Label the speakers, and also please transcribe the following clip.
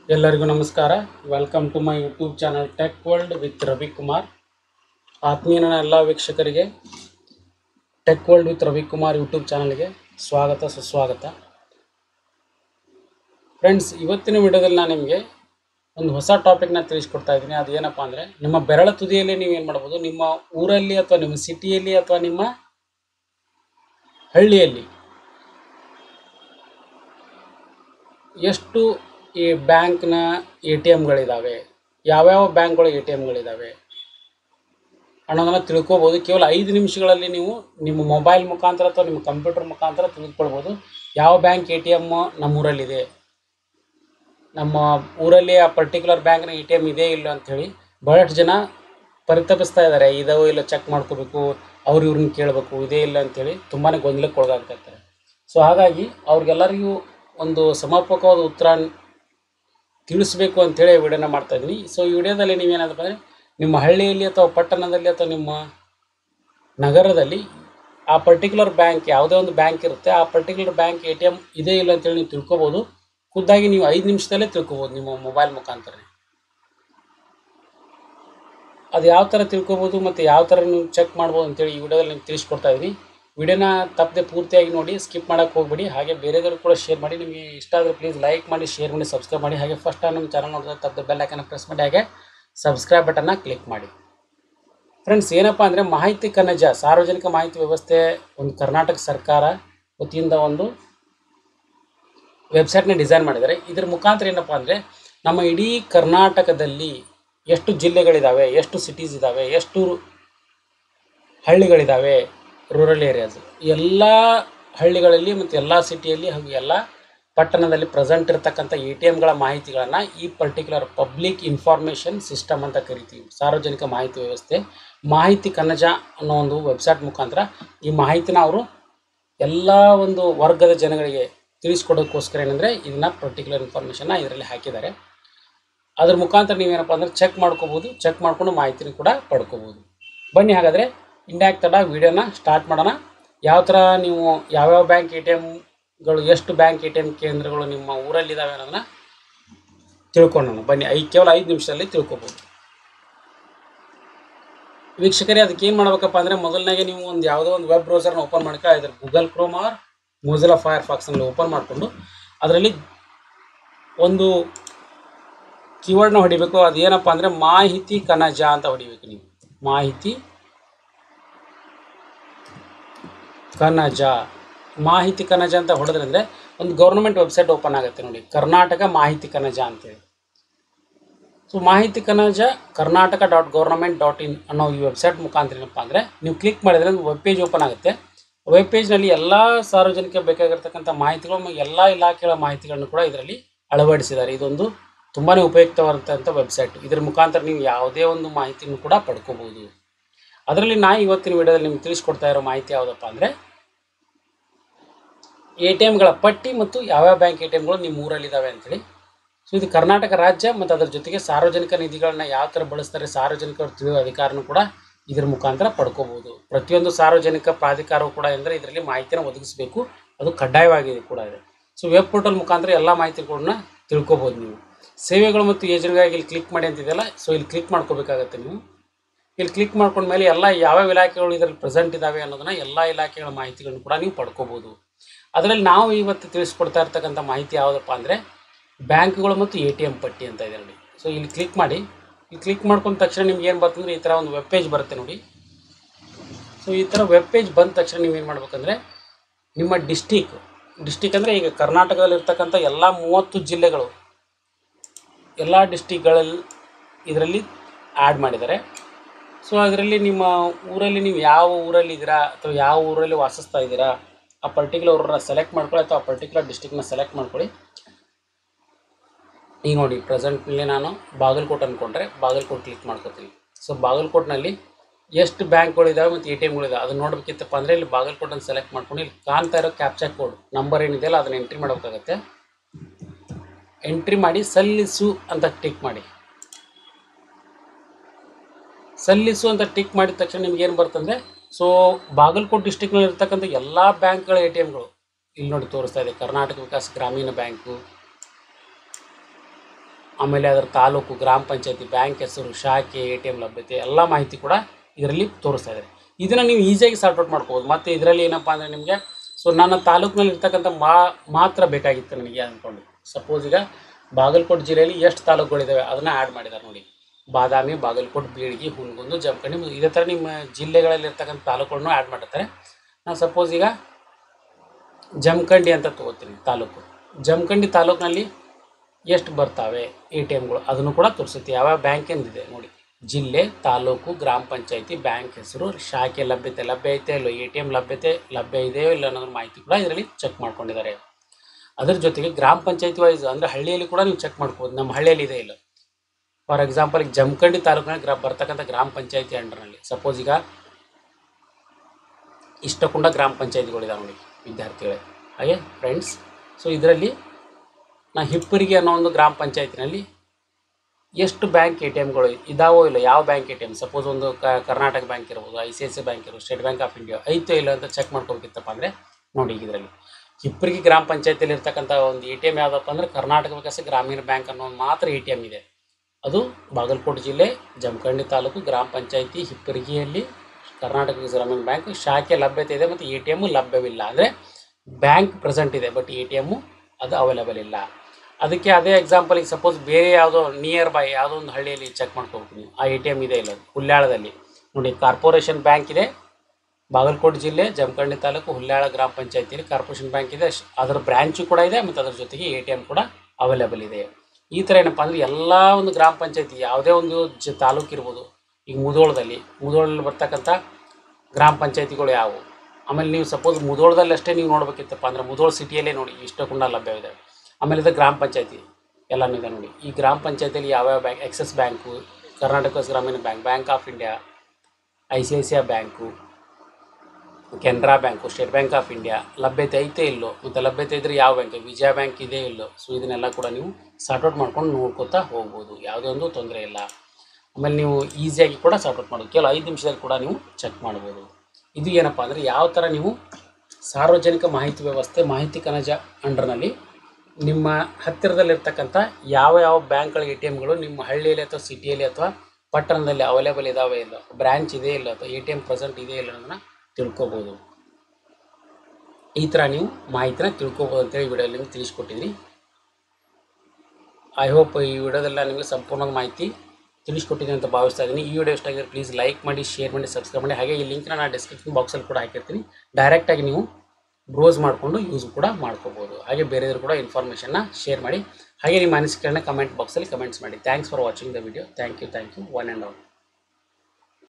Speaker 1: ಎಲ್ಲರಿಗೂ ನಮಸ್ಕಾರ welcome to my YouTube channel tech world with Ravikumar ಆತ್ಮೀಯ ನನ್ನ ಎಲ್ಲ ವೀಕ್ಷಕರಿಗೆ tech world with Ravikumar YouTube ಚಾನಲ್ಗೆ ಸ್ವಾಗತ ಸುಸ್ವಾಗತ ಫ್ರೆಂಡ್ಸ್ ಇವತ್ತಿನ ವಿಡಿಯೋದಲ್ಲಿ ನಾನು ನಿಮಗೆ ಒಂದು ಹೊಸ ಟಾಪಿಕ್ನ ತಿಳಿಸ್ಕೊಡ್ತಾ ಇದ್ದೀನಿ ಅದು ಏನಪ್ಪ ಅಂದರೆ ನಿಮ್ಮ ಬೆರಳ ತುದಿಯಲ್ಲಿ ನೀವು ಏನು ಮಾಡ್ಬೋದು ನಿಮ್ಮ ಊರಲ್ಲಿ ಅಥವಾ ನಿಮ್ಮ ಸಿಟಿಯಲ್ಲಿ ಅಥವಾ ನಿಮ್ಮ ಹಳ್ಳಿಯಲ್ಲಿ ಎಷ್ಟು ಈ ಬ್ಯಾಂಕ್ನ ಎ ಟಿ ಎಮ್ಗಳಿದ್ದಾವೆ ಯಾವ್ಯಾವ ಬ್ಯಾಂಕ್ಗಳು ಎ ಟಿ ಎಮ್ಗಳಿದ್ದಾವೆ ಅನ್ನೋದನ್ನು ತಿಳ್ಕೊಬೋದು ಕೇವಲ ಐದು ನಿಮಿಷಗಳಲ್ಲಿ ನೀವು ನಿಮ್ಮ ಮೊಬೈಲ್ ಮುಖಾಂತರ ಅಥವಾ ನಿಮ್ಮ ಕಂಪ್ಯೂಟರ್ ಮುಖಾಂತರ ತಿಳ್ಕೊಳ್ಬೋದು ಯಾವ ಬ್ಯಾಂಕ್ ಎ ಟಿ ಎಮ್ಮು ನಮ್ಮೂರಲ್ಲಿದೆ ನಮ್ಮ ಊರಲ್ಲಿ ಆ ಪರ್ಟಿಕ್ಯುಲರ್ ಬ್ಯಾಂಕ್ನ ಎ ಟಿ ಎಮ್ ಇದೆ ಇಲ್ಲ ಅಂಥೇಳಿ ಬಹಳಷ್ಟು ಜನ ಪರಿತಪಿಸ್ತಾ ಇದ್ದಾರೆ ಇದಾವೋ ಇಲ್ಲ ಚೆಕ್ ಮಾಡ್ಕೋಬೇಕು ಅವ್ರು ಇವ್ರನ್ನ ಕೇಳಬೇಕು ಇದೇ ಇಲ್ಲ ಅಂಥೇಳಿ ತುಂಬಾ ಗೊಂದಲಕ್ಕೆ ಒಳಗಾಗ್ತಾ ಇರ್ತಾರೆ ಸೊ ಹಾಗಾಗಿ ಅವ್ರಿಗೆಲ್ಲರಿಗೂ ಒಂದು ಸಮರ್ಪಕವಾದ ಉತ್ತರ ತಿಳಿಸ್ಬೇಕು ಅಂತೇಳಿ ವಿಡಿಯೋನ ಮಾಡ್ತಾ ಇದ್ದೀನಿ ಸೊ ಈ ವಿಡಿಯೋದಲ್ಲಿ ನೀವೇನಾದ್ರೂ ಅಂದರೆ ನಿಮ್ಮ ಹಳ್ಳಿಯಲ್ಲಿ ಅಥವಾ ಪಟ್ಟಣದಲ್ಲಿ ಅಥವಾ ನಿಮ್ಮ ನಗರದಲ್ಲಿ ಆ ಪರ್ಟಿಕ್ಯುಲರ್ ಬ್ಯಾಂಕ್ ಯಾವುದೇ ಒಂದು ಬ್ಯಾಂಕ್ ಇರುತ್ತೆ ಆ particular bank A T M ಇದೆ ಇಲ್ಲ ಅಂತೇಳಿ ನೀವು ತಿಳ್ಕೊಬೋದು ಖುದ್ದಾಗಿ ನೀವು ಐದು ನಿಮಿಷದಲ್ಲೇ ತಿಳ್ಕೊಬೋದು ನಿಮ್ಮ ಮೊಬೈಲ್ ಮುಖಾಂತರ ಅದು ಯಾವ ಥರ ತಿಳ್ಕೊಬೋದು ಮತ್ತು ಯಾವ ಥರ ನೀವು ಚೆಕ್ ಮಾಡ್ಬೋದು ಅಂತೇಳಿ ಈ ವಿಡಿಯೋದಲ್ಲಿ ನಿಮ್ಗೆ ತಿಳಿಸ್ಕೊಡ್ತಾ ಇದ್ದೀನಿ ವಿಡಿಯೋನ ತಪ್ಪದೆ ಪೂರ್ತಿಯಾಗಿ ನೋಡಿ ಸ್ಕಿಪ್ ಮಾಡೋಕ್ಕೆ ಹೋಗ್ಬೇಡಿ ಹಾಗೆ ಬೇರೆದವರು ಕೂಡ ಶೇರ್ ಮಾಡಿ ನಿಮಗೆ ಇಷ್ಟ ಆದರೆ ಪ್ಲೀಸ್ ಲೈಕ್ ಮಾಡಿ ಶೇರ್ ಮಾಡಿ ಸಬ್ಸ್ಕ್ರೈಬ್ ಮಾಡಿ ಹಾಗೆ ಫಸ್ಟ್ ಟೈಮ್ ನಮ್ಮ ಚಾನಲ್ ನೋಡಿದ್ರೆ ತಪ್ಪದೆ ಬೆಲ್ ಐಕನ್ನ ಪ್ರೆಸ್ ಮಾಡಿ ಹಾಗೆ ಸಬ್ಸ್ಕ್ರೈಬ್ ಬಟನ್ನ ಕ್ಲಿಕ್ ಮಾಡಿ ಫ್ರೆಂಡ್ಸ್ ಏನಪ್ಪ ಅಂದರೆ ಮಾಹಿತಿ ಕನಜ ಸಾರ್ವಜನಿಕ ಮಾಹಿತಿ ವ್ಯವಸ್ಥೆ ಒಂದು ಕರ್ನಾಟಕ ಸರ್ಕಾರ ವತಿಯಿಂದ ಒಂದು ವೆಬ್ಸೈಟ್ನ ಡಿಸೈನ್ ಮಾಡಿದ್ದಾರೆ ಇದ್ರ ಮುಖಾಂತರ ಏನಪ್ಪ ಅಂದರೆ ನಮ್ಮ ಇಡೀ ಕರ್ನಾಟಕದಲ್ಲಿ ಎಷ್ಟು ಜಿಲ್ಲೆಗಳಿದ್ದಾವೆ ಎಷ್ಟು ಸಿಟೀಸ್ ಇದ್ದಾವೆ ಎಷ್ಟು ಹಳ್ಳಿಗಳಿದ್ದಾವೆ ರೂರಲ್ ಏರಿಯಾಸ್ ಎಲ್ಲ ಹಳ್ಳಿಗಳಲ್ಲಿ ಮತ್ತು ಎಲ್ಲ ಸಿಟಿಯಲ್ಲಿ ಹಾಗೂ ಎಲ್ಲ ಪಟ್ಟಣದಲ್ಲಿ ಪ್ರೆಸೆಂಟ್ ಇರತಕ್ಕಂಥ ಎ ಟಿ ಎಮ್ಗಳ ಮಾಹಿತಿಗಳನ್ನು ಈ ಪರ್ಟಿಕ್ಯುಲರ್ ಪಬ್ಲಿಕ್ ಇನ್ಫಾರ್ಮೇಷನ್ ಸಿಸ್ಟಮ್ ಅಂತ ಕರಿತೀವಿ ಸಾರ್ವಜನಿಕ ಮಾಹಿತಿ ವ್ಯವಸ್ಥೆ ಮಾಹಿತಿ ಕನ್ನಜ ಅನ್ನೋ ಒಂದು ವೆಬ್ಸೈಟ್ ಮುಖಾಂತರ ಈ ಮಾಹಿತಿನ ಅವರು ಎಲ್ಲ ಒಂದು ವರ್ಗದ ಜನಗಳಿಗೆ ತಿಳಿಸ್ಕೊಡೋಕ್ಕೋಸ್ಕರ ಏನಂದರೆ ಇದನ್ನ ಪರ್ಟಿಕ್ಯುಲರ್ ಇನ್ಫಾರ್ಮೇಷನ್ನ ಇದರಲ್ಲಿ ಹಾಕಿದ್ದಾರೆ ಅದ್ರ ಮುಖಾಂತರ ನೀವೇನಪ್ಪ ಅಂದರೆ ಚೆಕ್ ಮಾಡ್ಕೋಬೋದು ಚೆಕ್ ಮಾಡಿಕೊಂಡು ಮಾಹಿತಿನ ಕೂಡ ಪಡ್ಕೋಬೋದು ಬನ್ನಿ ಹಾಗಾದರೆ ಇಂಡ್ಯಾಕ್ ತಡ ವಿಡಿಯೋನ ಸ್ಟಾರ್ಟ್ ಮಾಡೋಣ ಯಾವ ಥರ ನೀವು ಯಾವ್ಯಾವ ಬ್ಯಾಂಕ್ ಎ ಟಿ ಎಮ್ಗಳು ಎಷ್ಟು ಬ್ಯಾಂಕ್ ಎ ಟಿ ಎಮ್ ಕೇಂದ್ರಗಳು ನಿಮ್ಮ ಊರಲ್ಲಿದ್ದಾವೆ ಅನ್ನೋದನ್ನ ತಿಳ್ಕೊಳ್ಳೋಣ ಬನ್ನಿ ಐ ಕೇವಲ ಐದು ನಿಮಿಷದಲ್ಲಿ ತಿಳ್ಕೊಬೋದು ವೀಕ್ಷಕರೇ ಅದಕ್ಕೆ ಏನು ಮಾಡ್ಬೇಕಪ್ಪ ಅಂದರೆ ಮೊದಲನಾಗೆ ನೀವು ಒಂದು ಯಾವುದೋ ಒಂದು ವೆಬ್ ಬ್ರೌಸರ್ನ ಓಪನ್ ಮಾಡ್ಕೊಳ್ಳಿ ಇದ್ರ ಗೂಗಲ್ ಕ್ರೋಮ್ ಆರ್ ಮೊಝಿಲಾ ಫೈರ್ ಫಾಕ್ಸ್ನಲ್ಲಿ ಓಪನ್ ಮಾಡಿಕೊಂಡು ಅದರಲ್ಲಿ ಒಂದು ಕೀವರ್ಡ್ನ ಹೊಡಿಬೇಕು ಅದೇನಪ್ಪ ಅಂದರೆ ಮಾಹಿತಿ ಕನಜ ಅಂತ ಹೊಡಿಬೇಕು ನೀವು ಮಾಹಿತಿ ಕನಜ ಮಾಹಿತಿ ಕನಜ ಅಂತ ಹೊಡೆದ್ರಂದ್ರೆ ಒಂದು ಗೌರ್ಮೆಂಟ್ ವೆಬ್ಸೈಟ್ ಓಪನ್ ಆಗುತ್ತೆ ನೋಡಿ ಕರ್ನಾಟಕ ಮಾಹಿತಿ ಕನಜ ಅಂತೇಳಿ ಸೊ ಮಾಹಿತಿ Kanaja Karnataka dot government dot in ಅನ್ನೋ ಈ ವೆಬ್ಸೈಟ್ ಮುಖಾಂತರ ಏನಪ್ಪ ಅಂದರೆ ನೀವು ಕ್ಲಿಕ್ ಮಾಡಿದ್ರೆ ಒಂದು ವೆಬ್ ಪೇಜ್ ಓಪನ್ ಆಗುತ್ತೆ ವೆಬ್ ಪೇಜ್ನಲ್ಲಿ ಎಲ್ಲ ಸಾರ್ವಜನಿಕ ಬೇಕಾಗಿರ್ತಕ್ಕಂಥ ಮಾಹಿತಿಗಳು ಮತ್ತು ಎಲ್ಲ ಇಲಾಖೆಗಳ ಮಾಹಿತಿಗಳನ್ನು ಕೂಡ ಇದರಲ್ಲಿ ಅಳವಡಿಸಿದ್ದಾರೆ ಇದೊಂದು ತುಂಬಾ ಉಪಯುಕ್ತವಾದಂಥ ವೆಬ್ಸೈಟ್ ಇದರ ಮುಖಾಂತರ ನೀವು ಯಾವುದೇ ಒಂದು ಮಾಹಿತಿಯನ್ನು ಕೂಡ ಪಡ್ಕೋಬಹುದು ಅದರಲ್ಲಿ ನಾ ಇವತ್ತಿನ ವಿಡಿಯೋದಲ್ಲಿ ನಿಮ್ಗೆ ತಿಳಿಸ್ಕೊಡ್ತಾ ಇರೋ ಮಾಹಿತಿ ಯಾವುದಪ್ಪ ಅಂದರೆ ಎ ಟಿ ಎಮ್ಗಳ ಪಟ್ಟಿ ಮತ್ತು ಯಾವ್ಯಾವ ಬ್ಯಾಂಕ್ ಎ ಟಿ ಎಮ್ಗಳು ನಿಮ್ಮ ಊರಲ್ಲಿದ್ದಾವೆ ಅಂತೇಳಿ ಸೊ ಇದು ಕರ್ನಾಟಕ ರಾಜ್ಯ ಮತ್ತು ಅದರ ಜೊತೆಗೆ ಸಾರ್ವಜನಿಕ ನಿಧಿಗಳನ್ನ ಯಾವ ಥರ ಬಳಸ್ತಾರೆ ಸಾರ್ವಜನಿಕರು ತಿಳಿಯುವ ಅಧಿಕಾರನೂ ಕೂಡ ಇದ್ರ ಮುಖಾಂತರ ಪಡ್ಕೋಬಹುದು ಪ್ರತಿಯೊಂದು ಸಾರ್ವಜನಿಕ ಪ್ರಾಧಿಕಾರವು ಕೂಡ ಅಂದರೆ ಇದರಲ್ಲಿ ಮಾಹಿತಿನ ಒದಗಿಸಬೇಕು ಅದು ಕಡ್ಡಾಯವಾಗಿದೆ ಕೂಡ ಇದೆ ಸೊ ವೆಬ್ ಪೋರ್ಟಲ್ ಮುಖಾಂತರ ಎಲ್ಲ ಮಾಹಿತಿಗಳನ್ನ ತಿಳ್ಕೊಬೋದು ನೀವು ಸೇವೆಗಳು ಮತ್ತು ಯೋಜನೆಗಾಗಿ ಇಲ್ಲಿ ಕ್ಲಿಕ್ ಮಾಡಿ ಅಂತಿದೆಯಲ್ಲ ಸೊ ಇಲ್ಲಿ ಕ್ಲಿಕ್ ಮಾಡ್ಕೋಬೇಕಾಗತ್ತೆ ನೀವು ಇಲ್ಲಿ ಕ್ಲಿಕ್ ಮಾಡ್ಕೊಂಡ್ಮೇಲೆ ಎಲ್ಲ ಯಾವ್ಯಾವ ಇಲಾಖೆಗಳು ಇದರಲ್ಲಿ ಪ್ರೆಸೆಂಟ್ ಇದ್ದಾವೆ ಅನ್ನೋದನ್ನ ಎಲ್ಲ ಇಲಾಖೆಗಳ ಮಾಹಿತಿಗಳನ್ನು ಕೂಡ ನೀವು ಪಡ್ಕೋಬೋದು ಅದರಲ್ಲಿ ನಾವು ಇವತ್ತು ತಿಳಿಸ್ಕೊಡ್ತಾ ಇರ್ತಕ್ಕಂಥ ಮಾಹಿತಿ ಯಾವುದಪ್ಪ ಅಂದರೆ ಬ್ಯಾಂಕ್ಗಳು ಮತ್ತು ಎ ಟಿ ಎಮ್ ಪಟ್ಟಿ ಅಂತ ಇದೆ ನೋಡಿ ಸೊ ಇಲ್ಲಿ ಕ್ಲಿಕ್ ಮಾಡಿ ಇಲ್ಲಿ ಕ್ಲಿಕ್ ಮಾಡ್ಕೊಂಡ ತಕ್ಷಣ ನಿಮ್ಗೆ ಏನು ಬರ್ತಂದ್ರೆ ಈ ಥರ ಒಂದು ವೆಬ್ ಪೇಜ್ ಬರುತ್ತೆ ನೋಡಿ ಸೊ ಈ ಥರ ವೆಬ್ ಪೇಜ್ ಬಂದ ತಕ್ಷಣ ನೀವೇನು ಮಾಡ್ಬೇಕಂದ್ರೆ ನಿಮ್ಮ ಡಿಸ್ಟಿಕ್ ಡಿಸ್ಟಿಕ್ ಅಂದರೆ ಈಗ ಕರ್ನಾಟಕದಲ್ಲಿರ್ತಕ್ಕಂಥ ಎಲ್ಲ ಮೂವತ್ತು ಜಿಲ್ಲೆಗಳು ಎಲ್ಲ ಡಿಸ್ಟಿಕ್ಗಳಲ್ಲಿ ಇದರಲ್ಲಿ ಆ್ಯಡ್ ಮಾಡಿದ್ದಾರೆ ಸೊ ಅದರಲ್ಲಿ ನಿಮ್ಮ ಊರಲ್ಲಿ ನೀವು ಯಾವ ಊರಲ್ಲಿ ಇದ್ದೀರಾ ಅಥವಾ ಯಾವ ಊರಲ್ಲಿ ವಾಸಿಸ್ತಾ ಇದ್ದೀರಾ ಆ ಪರ್ಟಿಕ್ಯುಲರ್ ಊರನ್ನ ಸೆಲೆಕ್ಟ್ ಮಾಡ್ಕೊಳ್ಳಿ ಅಥವಾ ಆ ಪರ್ಟಿಕ್ಯುಲರ್ ಡಿಸ್ಟಿಕ್ನ ಸೆಲೆಕ್ಟ್ ಮಾಡ್ಕೊಳ್ಳಿ ಈಗ ನೋಡಿ ಪ್ರೆಸೆಂಟ್ನಲ್ಲಿ ನಾನು ಬಾಗಲಕೋಟೆ ಅಂದ್ಕೊಂಡ್ರೆ ಬಾಗಲಕೋಟೆ ಕ್ಲಿಕ್ ಮಾಡ್ಕೋತೀನಿ ಸೊ ಬಾಗಲಕೋಟ್ನಲ್ಲಿ ಎಷ್ಟು ಬ್ಯಾಂಕ್ಗಳಿದ್ದಾವೆ ಮತ್ತು ಎ ಟಿ ಎಮ್ಗಳಿದ್ದಾವೆ ಅದನ್ನ ನೋಡ್ಬೇಕಿತ್ತಪ್ಪ ಅಂದರೆ ಇಲ್ಲಿ ಬಾಗಲಕೋಟನ್ನು ಸೆಲೆಕ್ಟ್ ಮಾಡ್ಕೊಂಡು ಇಲ್ಲಿ ಕಾಣ್ತಾ ಇರೋ ಕ್ಯಾಪ್ಚಾ ಕೋಡ್ ನಂಬರ್ ಏನಿದೆಯಲ್ಲ ಅದನ್ನು ಎಂಟ್ರಿ ಮಾಡಬೇಕಾಗತ್ತೆ ಎಂಟ್ರಿ ಮಾಡಿ ಸಲ್ಲಿಸು ಅಂತ ಟಿಕ್ ಮಾಡಿ ಸಲ್ಲಿಸು ಅಂತ ಟಿಕ್ ಮಾಡಿದ ತಕ್ಷಣ ನಿಮ್ಗೆ ಏನು ಬರ್ತಂದ್ರೆ ಸೊ ಬಾಗಲಕೋಟೆ ಡಿಸ್ಟಿಕ್ನಲ್ಲಿ ಇರ್ತಕ್ಕಂಥ ಎಲ್ಲ ಬ್ಯಾಂಕ್ಗಳ ಎ ಟಿ ಎಮ್ಗಳು ಇಲ್ಲಿ ನೋಡಿ ತೋರಿಸ್ತಾ ಇದೆ ಕರ್ನಾಟಕ ವಿಕಾಸ ಗ್ರಾಮೀಣ ಬ್ಯಾಂಕು ಆಮೇಲೆ ಅದರ ತಾಲೂಕು ಗ್ರಾಮ ಪಂಚಾಯತಿ ಬ್ಯಾಂಕ್ ಹೆಸರು ಶಾಖೆ ಎ ಟಿ ಎಮ್ ಲಭ್ಯತೆ ಎಲ್ಲ ಮಾಹಿತಿ ಕೂಡ ಇದರಲ್ಲಿ ತೋರಿಸ್ತಾ ಇದೆ ಇದನ್ನು ನೀವು ಈಸಿಯಾಗಿ ಸಾರ್ಟ್ ಔಟ್ ಮಾಡ್ಕೋಬೋದು ಮತ್ತು ಇದರಲ್ಲಿ ಏನಪ್ಪ ಅಂದರೆ ನಿಮಗೆ ಸೊ ನನ್ನ ತಾಲೂಕಿನಲ್ಲಿ ಇರ್ತಕ್ಕಂಥ ಮಾ ಮಾತ್ರ ಬೇಕಾಗಿತ್ತು ನನಗೆ ಅಂದ್ಕೊಂಡು ಸಪೋಸ್ ಈಗ ಬಾಗಲಕೋಟೆ ಜಿಲ್ಲೆಯಲ್ಲಿ ಎಷ್ಟು ತಾಲೂಕುಗಳಿದ್ದಾವೆ ಅದನ್ನು ಆ್ಯಡ್ ಮಾಡಿದ್ದಾರೆ ನೋಡಿ ಬಾದಾಮಿ ಬಾಗಲಕೋಟೆ ಬೀಳ್ಗಿ ಹುನಗುಂದ ಜಮಖಂಡಿ ಮತ್ತು ಇದೇ ಥರ ನಿಮ್ಮ ಜಿಲ್ಲೆಗಳಲ್ಲಿ ಇರ್ತಕ್ಕಂಥ ತಾಲೂಕುಗಳನ್ನು ಆ್ಯಡ್ ಮಾಡಿರ್ತಾರೆ ನಾನು ಸಪೋಸ್ ಈಗ ಜಮಖಂಡಿ ಅಂತ ತಗೋತೀನಿ ತಾಲೂಕು ಜಮಖಂಡಿ ತಾಲೂಕಿನಲ್ಲಿ ಎಷ್ಟು ಬರ್ತಾವೆ ಎ ಟಿ ಎಮ್ಗಳು ಅದನ್ನು ಕೂಡ ತೋರಿಸುತ್ತೆ ಯಾವ್ಯಾವ ಬ್ಯಾಂಕ್ ಎಂದಿದೆ ನೋಡಿ ಜಿಲ್ಲೆ ತಾಲೂಕು ಗ್ರಾಮ ಪಂಚಾಯತಿ ಬ್ಯಾಂಕ್ ಹೆಸರು ಶಾಖೆ ಲಭ್ಯತೆ ಲಭ್ಯ ಐತೆ ಇಲ್ಲೋ ಎ ಟಿ ಎಮ್ ಲಭ್ಯತೆ ಲಭ್ಯ ಇದೆಯೋ ಇಲ್ಲ ಅನ್ನೋದ್ರ ಮಾಹಿತಿ ಕೂಡ ಇದರಲ್ಲಿ ಚೆಕ್ ಮಾಡ್ಕೊಂಡಿದ್ದಾರೆ ಅದ್ರ ಜೊತೆಗೆ ಗ್ರಾಮ ಪಂಚಾಯತಿ ವೈಸ್ ಅಂದರೆ ಹಳ್ಳಿಯಲ್ಲಿ ಕೂಡ ನೀವು ಚೆಕ್ ಮಾಡ್ಬೋದು ನಮ್ಮ ಹಳ್ಳಿಯಲ್ಲಿ ಇದೆ ಇಲ್ಲ ಫಾರ್ ಎಕ್ಸಾಂಪಲ್ ಈಗ ಜಮಖಂಡಿ ತಾಲೂಕಿನಲ್ಲಿ ಗ್ರಾ ಬರ್ತಕ್ಕಂಥ ಗ್ರಾಮ ಪಂಚಾಯತಿ ಅಂಡರ್ನಲ್ಲಿ ಸಪೋಸ್ ಈಗ ಇಷ್ಟಕುಂಡ ಗ್ರಾಮ ಪಂಚಾಯತಿಗಳಿದಾವೆ ನೋಡಿ ವಿದ್ಯಾರ್ಥಿಗಳೇ ಹಾಗೆ ಫ್ರೆಂಡ್ಸ್ ಸೊ ಇದರಲ್ಲಿ ನಾ ಹಿಪ್ಪರಿಗೆ ಅನ್ನೋ ಒಂದು ಗ್ರಾಮ ಪಂಚಾಯತಿನಲ್ಲಿ ಎಷ್ಟು ಬ್ಯಾಂಕ್ ಎ ಟಿ ಎಮ್ಗಳು ಇದಾವೋ ಇಲ್ಲ ಯಾವ bank A T M suppose ಒಂದು ಕ ಕರ್ನಾಟಕ ಬ್ಯಾಂಕ್ ಇರ್ಬೋದು I C I C bank ಇರ್ಬೋದು ಸ್ಟೇಟ್ ಬ್ಯಾಂಕ್ ಆಫ್ ಇಂಡಿಯಾ ಐತೋ ಇಲ್ಲ ಅಂತ ಚೆಕ್ ಮಾಡ್ಕೋಬೇಕಿತ್ತಪ್ಪ ಅಂದರೆ ನೋಡಿ ಈಗ ಇದರಲ್ಲಿ ಹಿಪ್ಪರಿಗೆ ಗ್ರಾಮ ಪಂಚಾಯತಿಯಲ್ಲಿ ಇರ್ತಕ್ಕಂಥ ಒಂದು ಎ ಟಿ ಎಮ್ ಯಾವುದಪ್ಪ ಅಂದರೆ ಕರ್ನಾಟಕ ವಿಕಾಸ ಗ್ರಾಮೀಣ ಬ್ಯಾಂಕ್ ಅನ್ನೋ ಒಂದು ಮಾತ್ರ ಎ ಟಿ ಎಮ್ ಇದೆ ಅದು ಬಾಗಲಕೋಟೆ ಜಿಲ್ಲೆ ಜಮಖಂಡಿ ತಾಲೂಕು ಗ್ರಾಮ ಪಂಚಾಯತಿ ಹಿಪ್ಪರಿಗೆಯಲ್ಲಿ ಕರ್ನಾಟಕ ವಿಕಾಸ ಗ್ರಾಮೀಣ ಬ್ಯಾಂಕ್ ಶಾಖೆ ಲಭ್ಯತೆ ಇದೆ ಮತ್ತು ಎ ಟಿ ಎಮ್ಮು ಲಭ್ಯವಿಲ್ಲ ಅಂದರೆ ಬ್ಯಾಂಕ್ ಪ್ರೆಸೆಂಟ್ ಇದೆ ಬಟ್ ಎ ಟಿ ಎಮ್ಮು ಅದು ಅವೈಲೇಬಲ್ ಇಲ್ಲ ಅದಕ್ಕೆ ಅದೇ ಎಕ್ಸಾಂಪಲ್ ಈಗ ಸಪೋಸ್ ಬೇರೆ ಯಾವುದೋ ನಿಯರ್ ಬೈ ಯಾವುದೋ ಒಂದು ಹಳ್ಳಿಯಲ್ಲಿ ಚೆಕ್ ಮಾಡ್ಕೋಬೇಕು ನೀವು ಆ ಎ ಟಿ ಎಮ್ ಇದೆ ಇಲ್ಲ ಹುಲ್ಯಾಳದಲ್ಲಿ ನೋಡಿ ಕಾರ್ಪೊರೇಷನ್ ಬ್ಯಾಂಕ್ ಇದೆ ಬಾಗಲಕೋಟೆ ಜಿಲ್ಲೆ ಜಮಖಂಡಿ ತಾಲೂಕು ಹುಲ್ಯಾಳ ಗ್ರಾಮ ಪಂಚಾಯತಿಯಲ್ಲಿ ಕಾರ್ಪೊರೇಷನ್ ಬ್ಯಾಂಕ್ ಇದೆ ಶ್- ಅದರ ಬ್ರ್ಯಾಂಚು ಕೂಡ ಇದೆ ಮತ್ತು ಅದರ ಜೊತೆಗೆ ಎ ಟಿ ಎಮ್ ಕೂಡ ಅವೈಲೇಬಲ್ ಇದೆ ಈ ಥರ ಏನಪ್ಪ ಅಂದರೆ ಎಲ್ಲ ಒಂದು ಗ್ರಾಮ ಪಂಚಾಯತಿ ಯಾವುದೇ ಒಂದು ಜ ತಾಲೂಕು ಇರ್ಬೋದು ಈಗ ಮುಧೋಳದಲ್ಲಿ ಮುಧೋಳಲ್ಲಿ ಬರ್ತಕ್ಕಂಥ ಗ್ರಾಮ ಪಂಚಾಯತಿಗಳು ಯಾವುವು ಆಮೇಲೆ ನೀವು ಸಪೋಸ್ ಮುಧೋಳದಲ್ಲಿ ಅಷ್ಟೇ ನೀವು ನೋಡ್ಬೇಕಿತ್ತಪ್ಪ ಅಂದರೆ ಮುಧೋಳ ಸಿಟಿಯಲ್ಲೇ ನೋಡಿ ಇಷ್ಟಕ್ಕೂಡ ಲಭ್ಯವಿದೆ ಆಮೇಲೆ ಇದು ಗ್ರಾಮ ಪಂಚಾಯತಿ ಎಲ್ಲನೂ ಇದೆ ನೋಡಿ ಈ ಗ್ರಾಮ ಪಂಚಾಯತಿಯಲ್ಲಿ ಯಾವ್ಯಾವ bank Axis bank Karnataka Gramin bank bank of India I C I C I bank Canara bank state bank of India ಲಭ್ಯತೆ ಐತೆ ಇಲ್ಲೋ ಮತ್ತು ಲಭ್ಯತೆ ಇದ್ದರೆ ಯಾವ ಬ್ಯಾಂಕ್ ವಿಜಯ ಬ್ಯಾಂಕ್ ಇದೆ ಇಲ್ಲೋ ಸೊ ಇದನ್ನೆಲ್ಲ ಕೂಡ ನೀವು ಸಾರ್ಟ್ ಔಟ್ ಮಾಡ್ಕೊಂಡು ನೋಡ್ಕೊತಾ ಹೋಗ್ಬೋದು ಯಾವುದೇ ಒಂದು ತೊಂದರೆ ಇಲ್ಲ ಆಮೇಲೆ ನೀವು ಈಸಿಯಾಗಿ ಕೂಡ ಸಾರ್ಟ್ ಔಟ್ ಮಾಡ್ಬೋದು ಕೇವಲ ಐದು ನಿಮಿಷದಲ್ಲಿ ಕೂಡ ನೀವು ಚೆಕ್ ಮಾಡ್ಬೋದು ಇದು ಏನಪ್ಪ ಅಂದರೆ ಯಾವ ಥರ ನೀವು ಸಾರ್ವಜನಿಕ ಮಾಹಿತಿ ವ್ಯವಸ್ಥೆ ಮಾಹಿತಿ ಕನಜ ಅಂಡರ್ನಲ್ಲಿ ನಿಮ್ಮ ಹತ್ತಿರದಲ್ಲಿರ್ತಕ್ಕಂಥ ಯಾವ ಯಾವ ಬ್ಯಾಂಕ್ಗಳ ಎ ಟಿ ಎಮ್ಗಳು ನಿಮ್ಮ ಹಳ್ಳಿಯಲ್ಲಿ ಅಥವಾ ಸಿಟಿಯಲ್ಲಿ ಅಥವಾ ಪಟ್ಟಣದಲ್ಲಿ ಅವೈಲೇಬಲ್ ಇದಾವೆ ಇಲ್ಲ ಬ್ರ್ಯಾಂಚ್ ಇದೆ ಇಲ್ಲ ಅಥವಾ ಎ ಟಿ ಎಮ್ ಪ್ರೆಸೆಂಟ್ ಇದೆ ಇಲ್ಲ ಅನ್ನೋದನ್ನ ತಿಳ್ಕೊಬೋದು ಈ ಥರ ನೀವು ಮಾಹಿತಿನ ತಿಳ್ಕೊಬೋದು ಅಂತೇಳಿ ವಿಡಿಯೋದಲ್ಲಿ ನಿಮ್ಗೆ ತಿಳಿಸ್ಕೊಟ್ಟಿದ್ದೀನಿ ಐ ಹೋಪ್ ಈ ವಿಡಿಯೋದೆಲ್ಲ ನಿಮಗೆ ಸಂಪೂರ್ಣವಾದ ಮಾಹಿತಿ ತಿಳಿಸ್ಕೊಟ್ಟಿದ್ದೀನಿ ಅಂತ ಭಾವಿಸ್ತಾ ಇದ್ದೀನಿ ಈ ವಿಡಿಯೋ ಇಷ್ಟ ಆಗಿದ್ರೆ ಪ್ಲೀಸ್ ಲೈಕ್ ಮಾಡಿ ಶೇರ್ ಮಾಡಿ ಸಬ್ಸ್ಕ್ರೈಬ್ ಮಾಡಿ ಹಾಗೆ ಈ ಲಿಂಕ್ನ ನಾನು ಡಿಸ್ಕ್ರಿಪ್ಷನ್ ಬಾಕ್ಸಲ್ಲಿ ಕೂಡ ಹಾಕಿರ್ತೀನಿ ಡೈರೆಕ್ಟಾಗಿ ನೀವು ಬ್ರೌಸ್ ಮಾಡಿಕೊಂಡು ಯೂಸ್ ಕೂಡ ಮಾಡ್ಕೋಬೋದು ಹಾಗೆ ಬೇರೆಯವರು ಕೂಡ ಇನ್ಫಾರ್ಮೇಷನ್ನ ಶೇರ್ ಮಾಡಿ ಹಾಗೆ ನಿಮ್ಮ ಅನಿಸಿಕೆಗಳನ್ನ ಕಮೆಂಟ್ ಬಾಕ್ಸಲ್ಲಿ ಕಮೆಂಟ್ಸ್ ಮಾಡಿ thanks for watching the video thank you thank you one and all